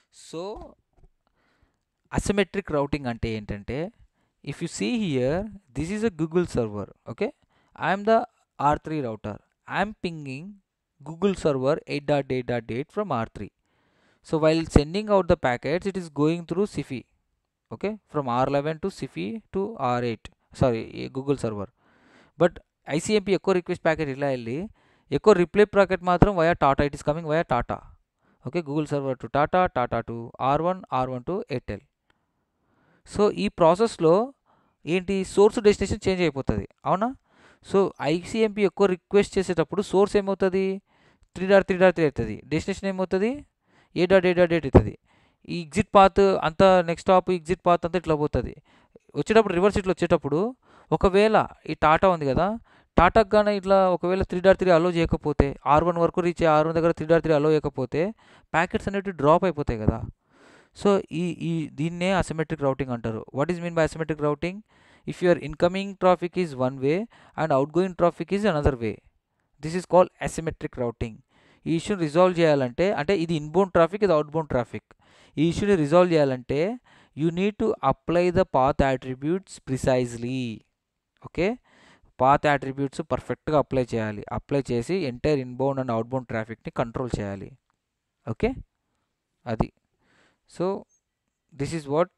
so asymmetric routing అంటే ఏంటంటే if you see here this is a Google server okay I'm the R three router I'm pinging Google server eight dot eight dot eight from R three so while sending out the packets it is going through Sify okay from R eleven to Sify to R eight sorry Google server but ICMP echo request packet ఇలా వెళ్ళి echo reply packet మాత్రం via Tata it is coming via Tata okay Google server to Tata Tata to R one R one to Airtel so ఈ ప్రాసెస్లో ఏంటి source destination change అయిపోతుంది అవునా so ICMP echo request చేసేటప్పుడు source ఏమవుతుంది three dot three dot three అవుతుంది destination ఏమవుతుంది eight dot eight dot eight అవుతుంది ఈ ఎగ్జిట్ పాత్ అంతా నెక్స్ట్ స్టాప్ ఎగ్జిట్ పాత్ అంతా ఇట్లా పోతుంది వచ్చేటప్పుడు రివర్స్ ఇట్లా వచ్చేటప్పుడు ఒకవేళ ఈ టాటా ఉంది కదా టాటాకి కానీ ఇట్లా ఒకవేళ త్రీ డాట్ త్రీ అలో చేయకపోతే ఆర్ వన్ వరకు రీచ్ ఆర్ వన్ దగ్గర త్రీ డాట్ త్రీ అలో చేయకపోతే ప్యాకెట్స్ అనేవి డ్రాప్ అయిపోతాయి కదా సో ఈ ఈ దీన్నే అసిమెట్రిక్ రౌటింగ్ అంటారు what is mean by asymmetric routing if your incoming traffic is one way and outgoing traffic is another way this is called asymmetric routing ఈ ఇష్యూని రిజాల్వ్ చేయాలంటే అంటే ఇది ఇన్బౌండ్ ట్రాఫిక్ ఇది అవుట్బౌండ్ ట్రాఫిక్ ఈ ఇష్యూని resolve చేయాలంటే you need to apply the path attributes precisely okay path attributes పర్ఫెక్ట్గా అప్లై చేయాలి అప్లై చేసి ఎంటైర్ ఇన్బౌండ్ అండ్ అవుట్బౌండ్ ట్రాఫిక్ని కంట్రోల్ చేయాలి ఓకే అది so this is what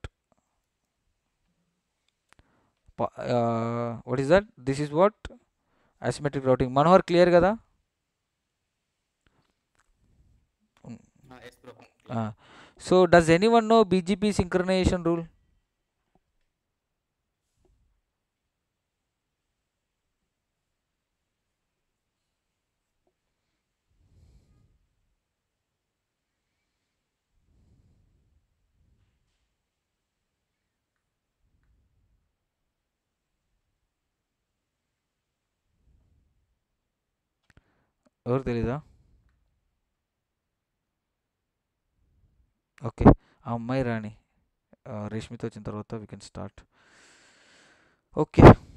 what is that this is what asymmetric routing Manohar clear కదా yes bro so does anyone know BGP synchronization rule ఎవరు తెలీదా okay ఆ అమ్మాయి రాణి రేష్మితో వచ్చిన తర్వాత వీ కెన్ స్టార్ట్ ఓకే